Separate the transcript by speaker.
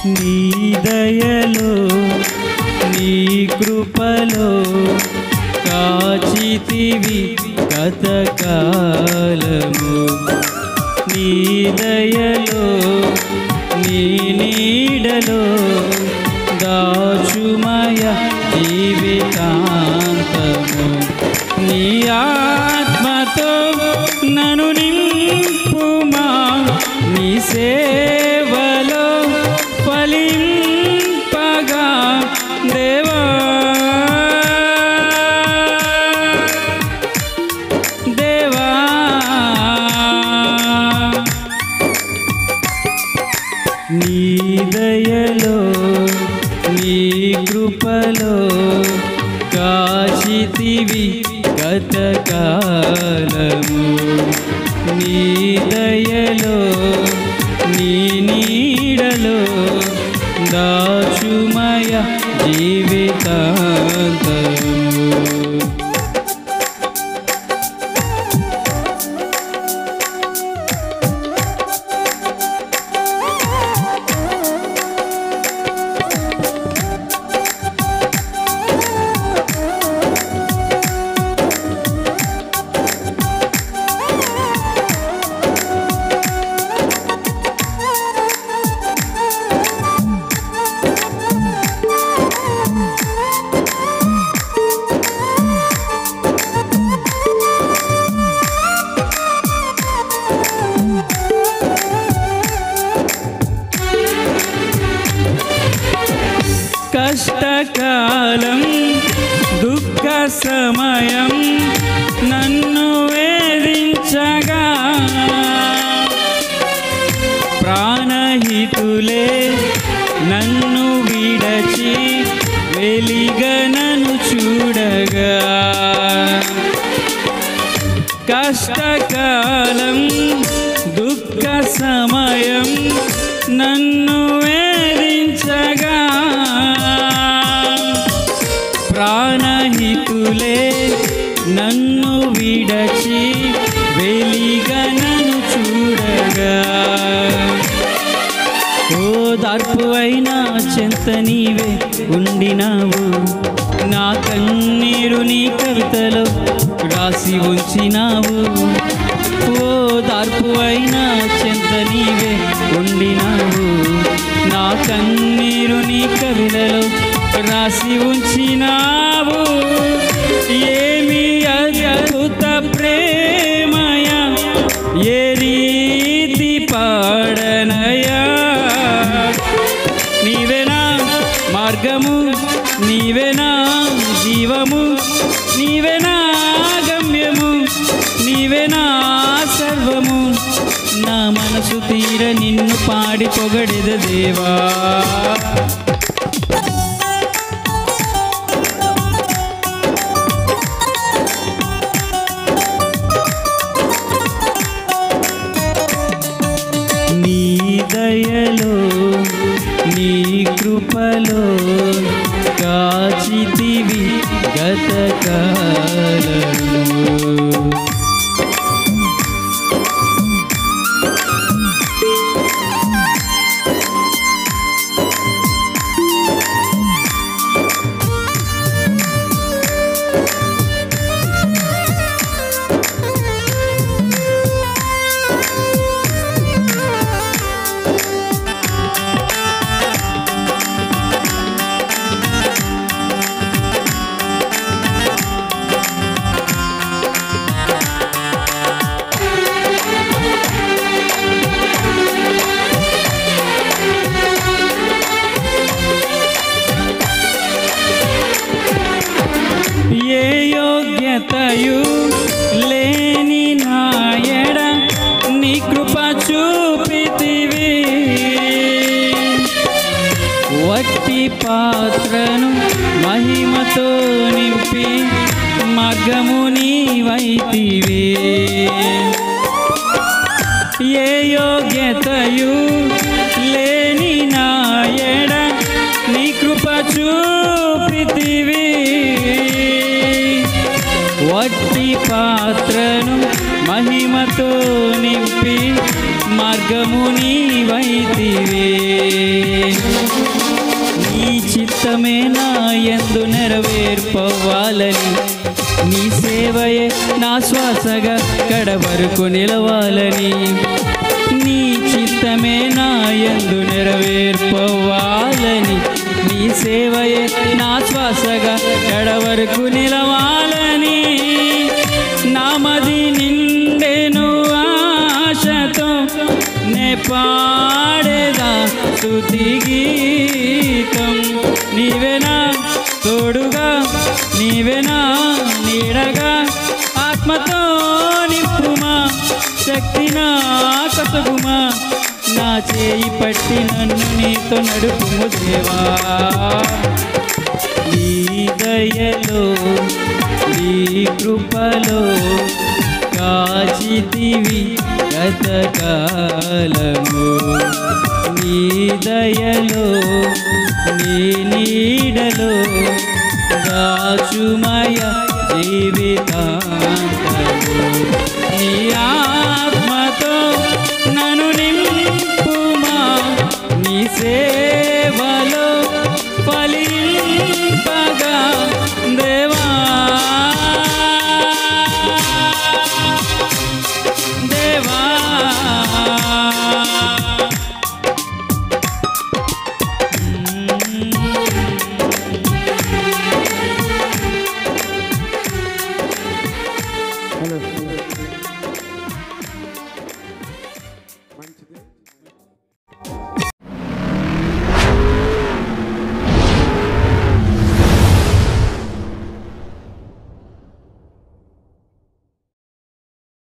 Speaker 1: నీ దయలో నీ కృపలో కాచితివి కథకాలము నీ దయలో నీ నీడలో దాచుమయ జీవితాంతము నీ ఆత్మతో నన్ను నింపుమా నీ సేవలో ఫలింపగా దేవా దేవా నీ దయలో నీ కృపలో కాచితివి గతకాలము నీ దయలో నీ నీడలో దాచుమయ జీవితాంతము కష్టకాలం దుఃఖ సమయం నన్ను వేధించగా ప్రాణహితులే నన్ను విడచి వెలిగనను చూడగా కష్టకాలం దుఃఖ సమయం నన్ను వేధించగా ప్రాణహితులే నన్ను విడచి వెలిగనను చూడగా ఓ దార్పు అయినా చెంత నీవే ఉండినావు నా కన్నీరు నీ కవితలో రాసి ఉంచినావు ఓ దార్పు అయినా చెంత నీవే ఉండినావు నా కన్నీరు నీ కవిలలో రాసి ఉంచినావు ఏమి అద్భుత ప్రేమయ ఏ రీతి పాడనయా నీవేనా మార్గము నీవేనా జీవము నీవేనా గమ్యము నీవేనా సర్వము నా మనసు తీర నిన్ను పాడి పొగడిద దేవా నీ దయలో నీ కృపలో కాచితివి గతకాలము ఏ యోగ్యతయు లేని నాయడ నీ కృప చూపితివి వట్టి పాత్రను మహిమతో నింపి మగము నీవైతివి ఏ యోగ్యతయు లేని నాయడ నీ కృప చూపితివి వట్టి పాత్రను మహిమతో నింపి మార్గము నీవైతివే నీ చిత్తమే నా ఎందు నెరవేర్పవ్వాలని నీ సేవయే నా శ్వాసగా కడ వరకు నిలవాలని నీ చిత్తమే నా ఎందు నెరవేర్పవ్వాలని నీ సేవయే నా శ్వాసగా కడ వరకు నిలవాలని నామది నిండెను ఆశతో నే పాడేదా స్తుతి గీతం నీవేనా తోడుగా నీవేనా నీడగా ఆత్మతో నింపుమా శక్తి నా కసగుమా నా చేయి పట్టి నన్ను నీతో నడుపుము దేవా నీ దయలో నీ కృపలో కాచితివి గతకాలము నీ దయలో నీ నీడలో దాచుమయ జీవితాంతము నీ ఆత్మతో నన్ను నింపుమా నీ సేవలో ఫలి